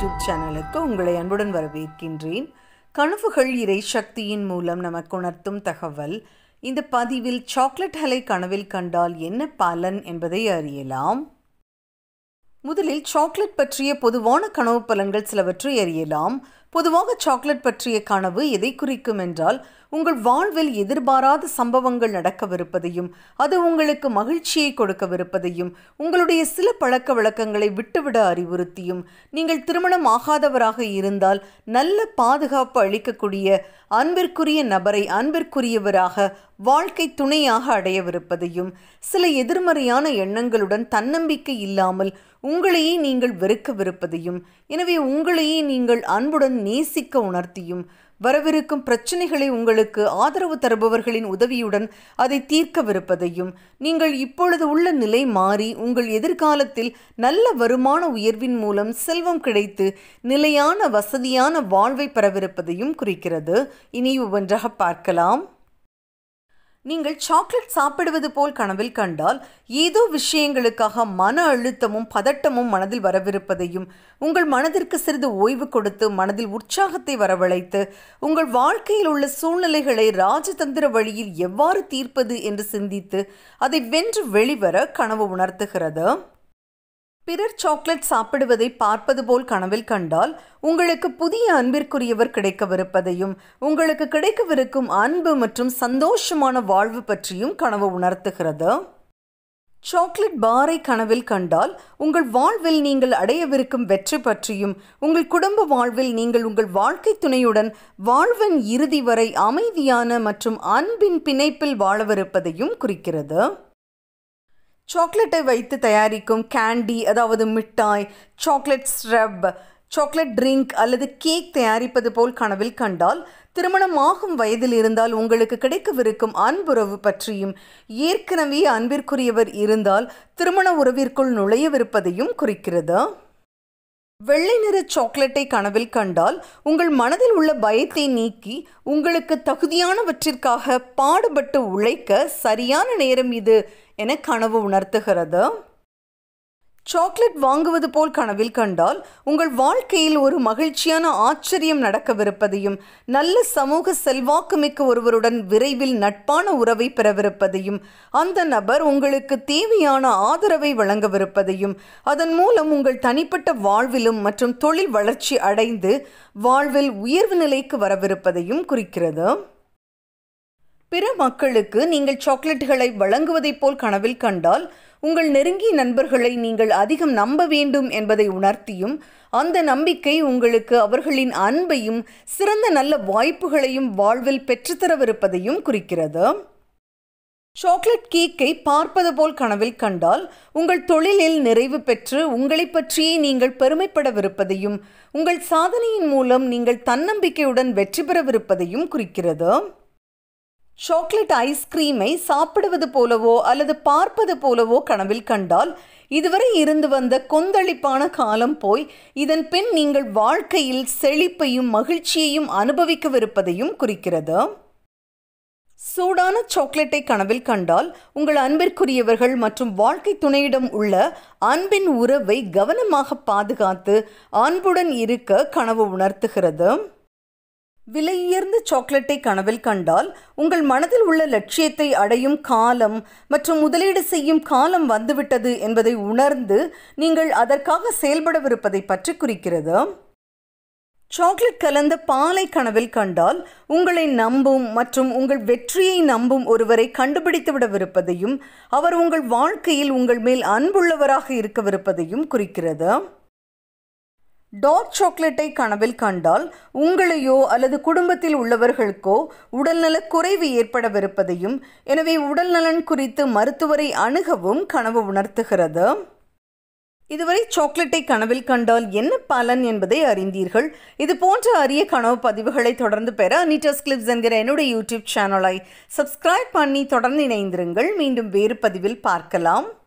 YouTube சேனலுக்கு உங்களை அன்புடன் வரவேற்கின்றேன் கனவுகள் இறை சக்தியின் மூலம் நமக்கு உணர்த்தும் தகவல் இந்த பதிவில் சாக்லேட்களை கனவில் கண்டால் என்ன பலன் என்பதை அறியலாம் முதலில் சாக்லேட் பற்றிய பொதுவான கனவு பலன்கள் சிலவற்றை அறியலாம் பொதுவாக சாக்லேட் பற்றிய கனவு எதை குறிக்கும் என்றால் உங்கள் வாழ்வில் எதிர்பாராத சம்பவங்கள் நடக்கவிருப்பதையும் அது உங்களுக்கு மகிழ்ச்சியை கொடுக்கவிருப்பதையும் உங்களுடைய சில பழக்க வழக்கங்களை விட்டுவிட அறிவுறுத்தியும் நீங்கள் திருமணம் ஆகாதவராக இருந்தால் நல்ல பாதுகாப்பு அளிக்கக்கூடிய அன்பிற்குரிய நபரை அன்பிற்குரியவராக வாழ்க்கை துணையாக அடையவிருப்பதையும் சில எதிர்மறையான எண்ணங்களுடன் தன்னம்பிக்கை இல்லாமல் உங்களையே நீங்கள் வெறுக்கவிருப்பதையும் எனவே உங்களையே நீங்கள் அன்புடன் நேசிக்க உணர்த்தியும் வரவிருக்கும் பிரச்சனைகளை உங்களுக்கு ஆதரவு தருபவர்களின் உதவியுடன் அதை தீர்க்கவிருப்பதையும் நீங்கள் இப்பொழுது உள்ள நிலை மாறி உங்கள் எதிர்காலத்தில் நல்ல வருமான உயர்வின் மூலம் செல்வம் கிடைத்து நிலையான வசதியான வாழ்வை பெறவிருப்பதையும் குறிக்கிறது இனி ஒவ்வொன்றாக பார்க்கலாம் நீங்கள் சாக்லேட் சாப்பிடுவது போல் கனவில் கண்டால் ஏதோ விஷயங்களுக்காக மன அழுத்தமும் பதட்டமும் மனதில் வரவிருப்பதையும் உங்கள் மனதிற்கு சிறிது ஓய்வு கொடுத்து மனதில் உற்சாகத்தை வரவழைத்து உங்கள் வாழ்க்கையில் உள்ள சூழ்நிலைகளை ராஜதந்திர வழியில் எவ்வாறு தீர்ப்பது என்று சிந்தித்து அதை வென்று வெளிவர கனவு உணர்த்துகிறது பிறர் சாக்லேட் சாப்பிடுவதை பார்ப்பது போல் கனவில் கண்டால் உங்களுக்கு புதிய அன்பிற்குரியவர் கிடைக்கவிருப்பதையும் உங்களுக்கு கிடைக்கவிருக்கும் அன்பு மற்றும் சந்தோஷமான வாழ்வு பற்றியும் கனவு உணர்த்துகிறது சாக்லேட் பாரை கனவில் கண்டால் உங்கள் வாழ்வில் நீங்கள் அடையவிருக்கும் வெற்றி பற்றியும் உங்கள் குடும்ப வாழ்வில் நீங்கள் உங்கள் வாழ்க்கை துணையுடன் வாழ்வின் இறுதி வரை அமைதியான மற்றும் அன்பின் பிணைப்பில் வாழவிருப்பதையும் குறிக்கிறது சாக்லேட்டை வைத்து தயாரிக்கும் கேண்டி அதாவது மிட்டாய் சாக்லேட் ஸ்ரப் சாக்லேட் ட்ரிங்க் அல்லது கேக் தயாரிப்பது போல் கனவில் கண்டால் திருமணம் ஆகும் வயதில் இருந்தால் உங்களுக்கு கிடைக்கவிருக்கும் அன்புறவு பற்றியும் ஏற்கனவே அன்பிற்குரியவர் இருந்தால் திருமண உறவிற்குள் நுழையவிருப்பதையும் குறிக்கிறது வெள்ளை நிற சாக்லேட்டை கனவில் கண்டால் உங்கள் மனதில் உள்ள பயத்தை நீக்கி உங்களுக்கு தகுதியானவற்றிற்காக பாடுபட்டு உழைக்க சரியான நேரம் இது என கனவு உணர்த்துகிறது சாக்லேட் வாங்குவது போல் கனவில் கண்டால் உங்கள் வாழ்க்கையில் ஒரு மகிழ்ச்சியான ஆச்சரியம் நடக்கவிருப்பதையும் நல்ல சமூக செல்வாக்குமிக்க ஒருவருடன் விரைவில் நட்பான உறவை பெறவிருப்பதையும் அந்த நபர் உங்களுக்கு தேவையான ஆதரவை வழங்கவிருப்பதையும் அதன் மூலம் உங்கள் தனிப்பட்ட வாழ்விலும் மற்றும் தொழில் வளர்ச்சி அடைந்து வாழ்வில் உயர்வு நிலைக்கு வரவிருப்பதையும் குறிக்கிறது பிற மக்களுக்கு நீங்கள் சாக்லேட்டுகளை வழங்குவதைப் போல் கனவில் கண்டால் உங்கள் நெருங்கிய நண்பர்களை நீங்கள் அதிகம் நம்ப வேண்டும் என்பதை உணர்த்தியும் அந்த நம்பிக்கை உங்களுக்கு அவர்களின் அன்பையும் சிறந்த நல்ல வாய்ப்புகளையும் வாழ்வில் பெற்றுத்தரவிருப்பதையும் குறிக்கிறது சாக்லேட் கேக்கை பார்ப்பது போல் கனவில் கண்டால் உங்கள் தொழிலில் நிறைவு பெற்று உங்களை பற்றியே நீங்கள் பெருமைப்படவிருப்பதையும் உங்கள் சாதனையின் மூலம் நீங்கள் தன்னம்பிக்கையுடன் வெற்றி பெறவிருப்பதையும் குறிக்கிறது சாக்லேட் ஐஸ்கிரீமை சாப்பிடுவது போலவோ அல்லது பார்ப்பது போலவோ கனவில் கண்டால் இதுவரை இருந்து வந்த கொந்தளிப்பான காலம் போய் இதன் பின் நீங்கள் வாழ்க்கையில் செழிப்பையும் மகிழ்ச்சியையும் அனுபவிக்கவிருப்பதையும் குறிக்கிறது சூடான சாக்லேட்டை கனவில் கண்டால் உங்கள் அன்பிற்குரியவர்கள் மற்றும் வாழ்க்கை துணையிடம் உள்ள அன்பின் உறவை கவனமாக பாதுகாத்து அன்புடன் இருக்க கனவு உணர்த்துகிறது விலையுயர்ந்த சாக்லேட்டை கனவில் கண்டால் உங்கள் மனதில் உள்ள லட்சியத்தை அடையும் காலம் மற்றும் முதலீடு செய்யும் காலம் வந்துவிட்டது என்பதை உணர்ந்து நீங்கள் அதற்காக செயல்படவிருப்பதை பற்றி குறிக்கிறது சாக்லேட் கலந்த பாலை கனவில் கண்டால் உங்களை நம்பும் மற்றும் உங்கள் வெற்றியை நம்பும் ஒருவரை கண்டுபிடித்து விடவிருப்பதையும் அவர் உங்கள் வாழ்க்கையில் உங்கள் மேல் அன்புள்ளவராக இருக்கவிருப்பதையும் குறிக்கிறது டார்க் சாக்லேட்டை கனவில் கண்டால் உங்களையோ அல்லது குடும்பத்தில் உள்ளவர்களுக்கோ உடல்நலக் குறைவு ஏற்படவிருப்பதையும் எனவே உடல்நலன் குறித்து மருத்துவரை அணுகவும் கனவு உணர்த்துகிறது இதுவரை சாக்லேட்டை கனவில் கண்டால் என்ன பலன் என்பதை அறிந்தீர்கள் இது போன்ற அரிய கனவு பதிவுகளை தொடர்ந்து பெற அனிட்டஸ் கிளிப்ஸ் என்கிற என்னுடைய யூடியூப் சேனலை சப்ஸ்கிரைப் பண்ணி தொடர்ந்து இணைந்திருங்கள் மீண்டும் வேறு பதிவில் பார்க்கலாம்